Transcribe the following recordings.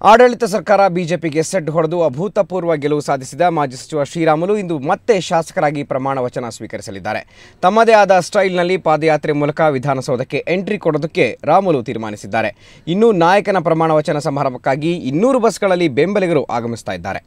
ಆಡಳಿತ ಸರ್ಕಾರ ಬಿಜೆಪಿಗೆ ಸೆಡ್ ಹೊಡೆದು ಅಭೂತಪೂರ್ವ ಗೆಲುವು ಸಾಧಿಸಿದ ಮಾಜಿ ಸಚಿವ ಶ್ರೀರಾಮುಲು ಇಂದು ಮತ್ತೆ ಶಾಸಕರಾಗಿ ಪ್ರಮಾಣ ವಚನ ಸ್ವೀಕರಿಸಲಿದ್ದಾರೆ ತಮ್ಮದೇ ಆದ ಸ್ಟೈಲ್ನಲ್ಲಿ ಪಾದಯಾತ್ರೆ ಮೂಲಕ ವಿಧಾನಸೌಧಕ್ಕೆ ಎಂಟ್ರಿ ಕೊಡೋದಕ್ಕೆ ರಾಮುಲು ತೀರ್ಮಾನಿಸಿದ್ದಾರೆ ಇನ್ನು ನಾಯಕನ ಪ್ರಮಾಣ ವಚನ ಸಮಾರಂಭಕ್ಕಾಗಿ ಇನ್ನೂರು ಬಸ್ಗಳಲ್ಲಿ ಬೆಂಬಲಿಗರು ಆಗಮಿಸ್ತಾ ಇದ್ದಾರೆ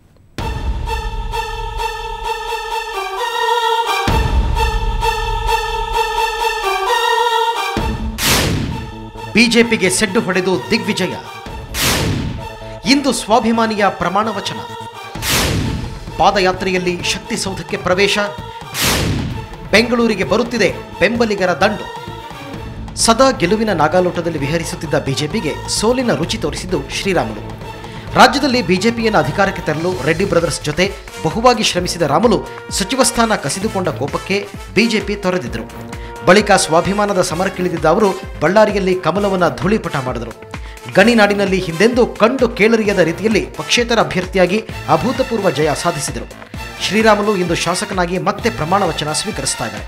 ಬಿಜೆಪಿಗೆ ಸೆಡ್ಡು ಹೊಡೆದು ದಿಗ್ವಿಜಯ ಇಂದು ಸ್ವಾಭಿಮಾನಿಯ ಪ್ರಮಾಣ ವಚನ ಪಾದಯಾತ್ರೆಯಲ್ಲಿ ಶಕ್ತಿಸೌಧಕ್ಕೆ ಪ್ರವೇಶ ಬೆಂಗಳೂರಿಗೆ ಬರುತ್ತಿದೆ ಬೆಂಬಲಿಗರ ದಂಡು ಸದಾ ಗೆಲುವಿನ ನಾಗಾಲೋಟದಲ್ಲಿ ವಿಹರಿಸುತ್ತಿದ್ದ ಬಿಜೆಪಿಗೆ ಸೋಲಿನ ರುಚಿ ತೋರಿಸಿದ್ದು ಶ್ರೀರಾಮುಲು ರಾಜ್ಯದಲ್ಲಿ ಬಿಜೆಪಿಯನ್ನು ಅಧಿಕಾರಕ್ಕೆ ತರಲು ರೆಡ್ಡಿ ಬ್ರದರ್ಸ್ ಜೊತೆ ಬಹುವಾಗಿ ಶ್ರಮಿಸಿದ ರಾಮುಲು ಸಚಿವ ಸ್ಥಾನ ಕಸಿದುಕೊಂಡ ಕೋಪಕ್ಕೆ ಬಿಜೆಪಿ ತೊರೆದಿದ್ದರು ಬಳಿಕ ಸ್ವಾಭಿಮಾನದ ಸಮರಕ್ಕಿಳಿದಿದ್ದ ಅವರು ಬಳ್ಳಾರಿಯಲ್ಲಿ ಕಮಲವನ್ನು ಧೂಳಿಪಟ ಮಾಡಿದರು ಗಣಿನಾಡಿನಲ್ಲಿ ಹಿಂದೆಂದೂ ಕಂಡು ಕೇಳರಿಯದ ರೀತಿಯಲ್ಲಿ ಪಕ್ಷೇತರ ಅಭ್ಯರ್ಥಿಯಾಗಿ ಅಭೂತಪೂರ್ವ ಜಯ ಸಾಧಿಸಿದರು ಶ್ರೀರಾಮುಲು ಇಂದು ಶಾಸಕನಾಗಿ ಮತ್ತೆ ಪ್ರಮಾಣ ವಚನ ಸ್ವೀಕರಿಸ್ತಾ ಇದ್ದಾರೆ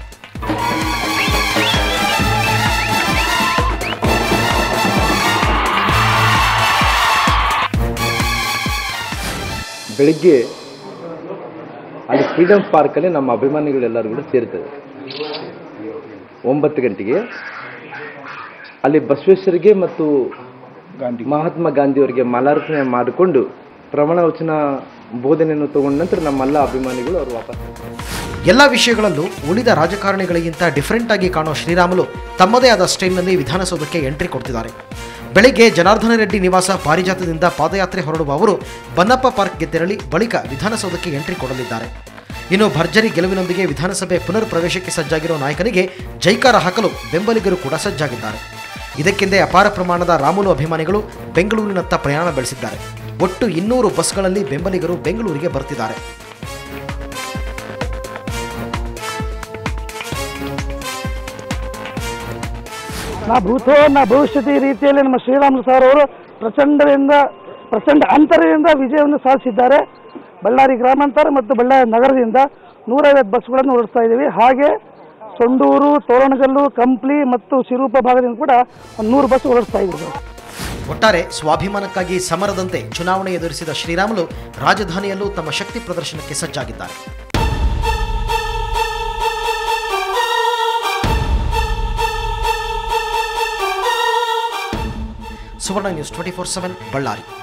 ಬೆಳಿಗ್ಗೆ ಅಲ್ಲಿ ಫ್ರೀಡಮ್ ಪಾರ್ಕಲ್ಲಿ ನಮ್ಮ ಅಭಿಮಾನಿಗಳೆಲ್ಲರೂ ಕೂಡ ಸೇರ್ತದೆ ಒಂಬತ್ತು ಗಂಟೆಗೆ ಅಲ್ಲಿ ಬಸವೇಶ್ವರಿಗೆ ಮತ್ತು ಮಹಾತ್ಮ ಗಾಂಧಿಯವರಿಗೆ ಮಾಲಾರ್ಪಣೆ ಮಾಡಿಕೊಂಡು ಪ್ರಮಾಣ ವಚನ ಬೋಧನೆಯನ್ನು ತಗೊಂಡ ನಂತರ ನಮ್ಮೆಲ್ಲ ಅಭಿಮಾನಿಗಳು ಅವರು ವಾಪಸ್ ಎಲ್ಲ ವಿಷಯಗಳಲ್ಲೂ ಉಳಿದ ರಾಜಕಾರಣಿಗಳಿಗಿಂತ ಡಿಫರೆಂಟ್ ಆಗಿ ಕಾಣೋ ಶ್ರೀರಾಮುಲು ತಮ್ಮದೇ ಆದ ಸ್ಟೈಲ್ನಲ್ಲಿ ವಿಧಾನಸೌಧಕ್ಕೆ ಎಂಟ್ರಿ ಕೊಡ್ತಿದ್ದಾರೆ ಬೆಳಿಗ್ಗೆ ಜನಾರ್ದನ ರೆಡ್ಡಿ ನಿವಾಸ ಪಾರಿಜಾತದಿಂದ ಪಾದಯಾತ್ರೆ ಹೊರಡುವ ಅವರು ಬನ್ನಪ್ಪ ಪಾರ್ಕ್ಗೆ ತೆರಳಿ ಬಳಿಕ ವಿಧಾನಸೌಧಕ್ಕೆ ಎಂಟ್ರಿ ಕೊಡಲಿದ್ದಾರೆ ಇನ್ನು ಭರ್ಜರಿ ಗೆಲುವಿನೊಂದಿಗೆ ವಿಧಾನಸಭೆ ಪುನರ್ ಪ್ರವೇಶಕ್ಕೆ ಸಜ್ಜಾಗಿರೋ ನಾಯಕನಿಗೆ ಜೈಕಾರ ಹಾಕಲು ಬೆಂಬಲಿಗರು ಕೂಡ ಸಜ್ಜಾಗಿದ್ದಾರೆ ಇದಕ್ಕೆಂದೇ ಅಪಾರ ಪ್ರಮಾಣದ ರಾಮುಲು ಅಭಿಮಾನಿಗಳು ಬೆಂಗಳೂರಿನತ್ತ ಪ್ರಯಾಣ ಬೆಳೆಸಿದ್ದಾರೆ ಒಟ್ಟು ಇನ್ನೂರು ಬಸ್ಗಳಲ್ಲಿ ಬೆಂಬಲಿಗರು ಬೆಂಗಳೂರಿಗೆ ಬರ್ತಿದ್ದಾರೆ ನಾ ಭೂತೋ ನಾ ಭವಿಷ್ಯತಿ ರೀತಿಯಲ್ಲಿ ನಮ್ಮ ಶ್ರೀರಾಮುಲು ಸರ್ ಅವರು ಪ್ರಚಂಡದಿಂದ ಪ್ರಚಂಡ ಅಂತರದಿಂದ ವಿಜಯವನ್ನು ಸಾಧಿಸಿದ್ದಾರೆ ಬಳ್ಳಾರಿ ಗ್ರಾಮಾಂತರ ಮತ್ತು ಬಳ್ಳಾರಿ ನಗರದಿಂದ ನೂರೈವತ್ತು ಬಸ್ಗಳನ್ನು ಓಡಿಸ್ತಾ ಇದ್ದೀವಿ ಹಾಗೆ ಸೊಂಡೂರು ತೋರಣಗಲ್ಲು ಕಂಪ್ಲಿ ಮತ್ತು ಸಿರೂಪ ಭಾಗದಿಂದ ಕೂಡ ಒಂದು ನೂರು ಬಸ್ ಓಡಿಸ್ತಾ ಇದ್ದೀವಿ ಒಟ್ಟಾರೆ ಸ್ವಾಭಿಮಾನಕ್ಕಾಗಿ ಸಮರದಂತೆ ಚುನಾವಣೆ ಎದುರಿಸಿದ ಶ್ರೀರಾಮುಲು ರಾಜಧಾನಿಯಲ್ಲೂ ತಮ್ಮ ಶಕ್ತಿ ಪ್ರದರ್ಶನಕ್ಕೆ ಸಜ್ಜಾಗಿದ್ದಾರೆ Suvarna news twenty four seven Ballari